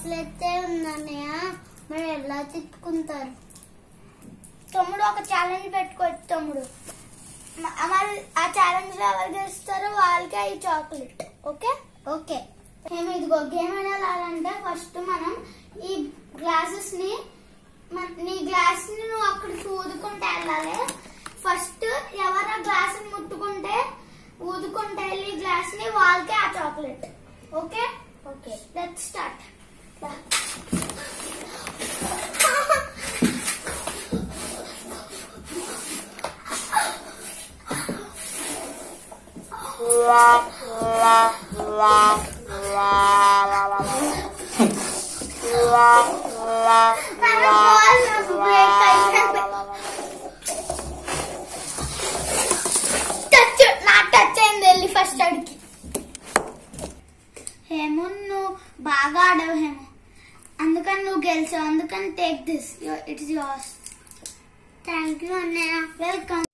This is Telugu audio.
చాక్లెటే ఉందన్నయ్య మరి ఎలా తిట్టుకుంటారు తమ్ముడు ఒక ఛాలెంజ్ పెట్టుకోవచ్చు తమ్ముడు మ- మరి ఆ ఛాలెంజ్ లో ఎవరు గెలుస్తారో వాళ్ళకే ఈ చాక్లెట్ ఓకే ఓకే మేము ఇదిగో గేమ్ ఆడాలంటే ఫస్ట్ మనం ఈ గ్లాసెస్ ని మన- నీ గ్లాస్ ని నువ్వు అక్కడికి ఊదుకుంటే వెళ్ళాలి ఫస్ట్ ఎవరు ఆ గ్లాస్ ని ముట్టుకుంటే ఊదుకుంటే వెళ్ళి గ్లాస్ ని వాళ్ళకే ఆ chocolate okay okay let start touch నా టచ్ అయింది వెళ్ళి ఫస్ట్ అడిగి హేమో నువ్వు బాగా ఆడావు హేమో అందుకని నువ్వు గెలిచావు అందుకని take this it's yours thank you అన్నయ్య వెల్కమ్